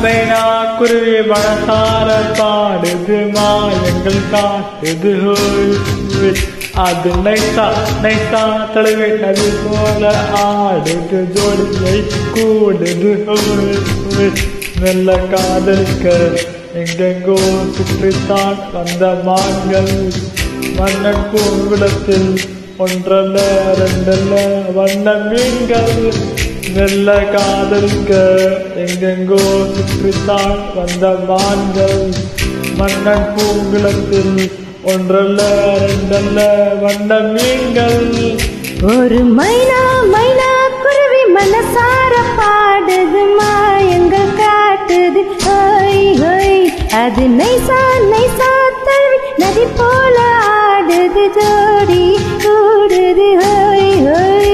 மைனா குருவி மனசார பாடுது மாயங்கள் காட்டுது ஹோய் ஹோய். அது நைசா நைசா தழுவி நதி போல ஆடுது ஜோடியை கூடுது ஹோய் ஹோய். நல்ல காதலிக்க எங்கெங்கோ சுற்றித்தான் வந்த மான்கள் மன்னன் பூங்குளத்தில் ஒன்றல்ல ரெண்டல்ல வண்ண மீன்கள் மெல்ல காதலிக்க எங்கெங்கோ சுற்றித்தான் வந்த மான்கள் மன்னன் பூங்குளத்தில் ஒன்றல்ல ரெண்டல்ல வண்ண மீன்கள் ஒரு மைனா மைனா குருவி மனசார பாடுது மாயங்கள் காட்டுது ஹோய் ஹோய் அது நைசா நைசா தழுவி நதி போல ஆடுது ஜோடி கூடுது ஹோய் ஹோய்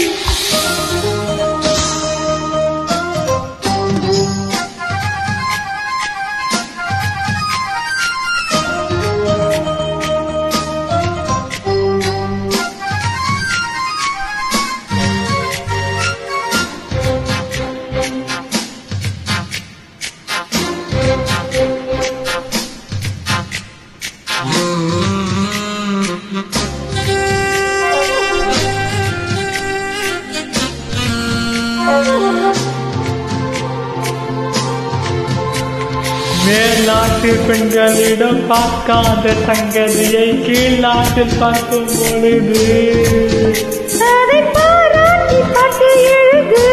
மேல்நாட்டு பெண்களிடம் பார்க்காத சங்கதியை கீழ் நாட்டில் பார்க்கும் பொழுது அதை பாராட்டி பாட்டு எழுது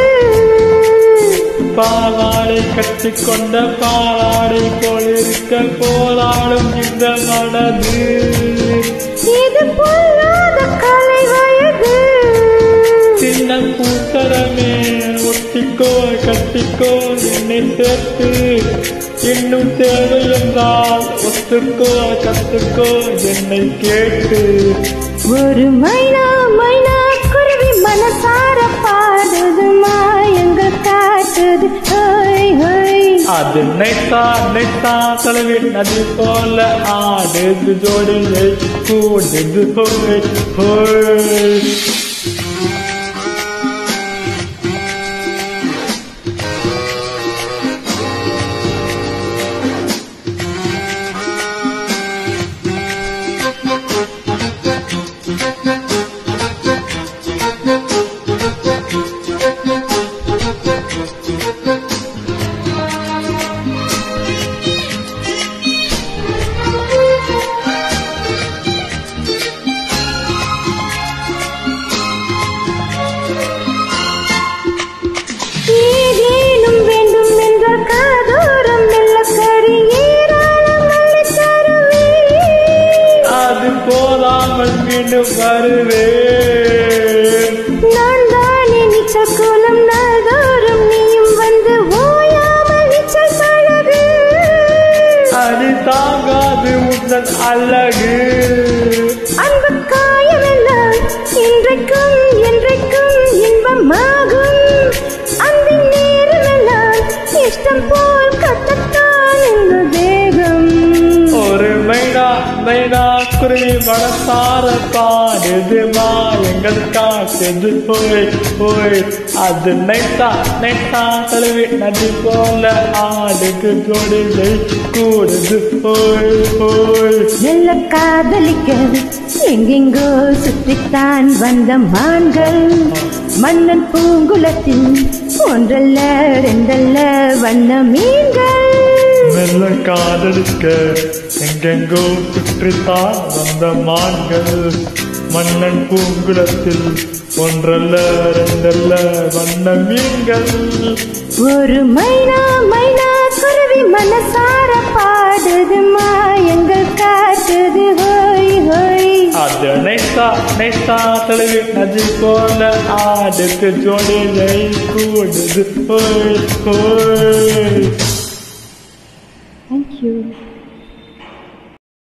பாலாடை கட்டிக்கொண்ட பாலாடை போலிருக்க போராடும் இந்த மனது இது பொல்லாத கலை வயது சின்ன பூத்தரமே ஒட்டிக்கோ கட்டிக்கோ என்னை சேர்த்து இன்னும் தேவை என்றால் ஒத்துக்கோ கத்துக்கோ என்னை கேட்டு ஒரு மைனா மைனா குருவி மனசார பாடுது மாயங்கள் காட்டுது ஹோய் ஹோய் அது நைசா நைசா தலைவி நதி போல ஆடுது ஜோடியை கூடுது ஹோய் ஹோய் ஏதேனும் வேண்டும் என்றால் காதோரம் மெல்ல கறி ஏராளம் அள்ளித் தருவேன். அது போதாமல் மீண்டும் வருவேன் நான் தானே நீச்சல் குளம் நாள்தோறும் நீயும் வந்து ஓயாமல் நீச்சல் பழகு அது தாங்காது உந்தன் அழகு அன்பு காயமெல்லாம் இன்றைக்கும் என்றைக்கும் இன்பமாகும் அந்த நேரமெல்லாம் இஷ்டம் போல் கட்டத்தான் இந்த தேகம் ஒரு மைனா மைனா குருவி மனசார பாடுது மாயங்கள் காட்டுது போய் போய் அது நைட்டா நைட்டா தழுவி நதி போல ஆடுது ஜோடியை கூடுது போய் போய் நல்ல காதலிக்க எங்கெங்கோ சுற்றித்தான் வந்த மான்கள் மன்னன் பூங்குளத்தில் ஒன்றல்ல ரெண்டல்ல வண்ண மீன்கள் மெல்ல காதலிக்க எங்கெங்கோ சுற்றித்தான் வந்த மான்கள் மன்னன் பூங்குளத்தில் ஒன்றல்ல ரெண்டல்ல வண்ண மீன்கள் ஒரு மைனா மைனா குருவி மனசார பாடுது மாயங்கள் காட்டுது ஹோய் ஹோய் அது நைசா நைசா தழுவி நதி போல ஆடுது ஜோடியை கூடுது ஹோய் ஹோய் தேங்க்யூ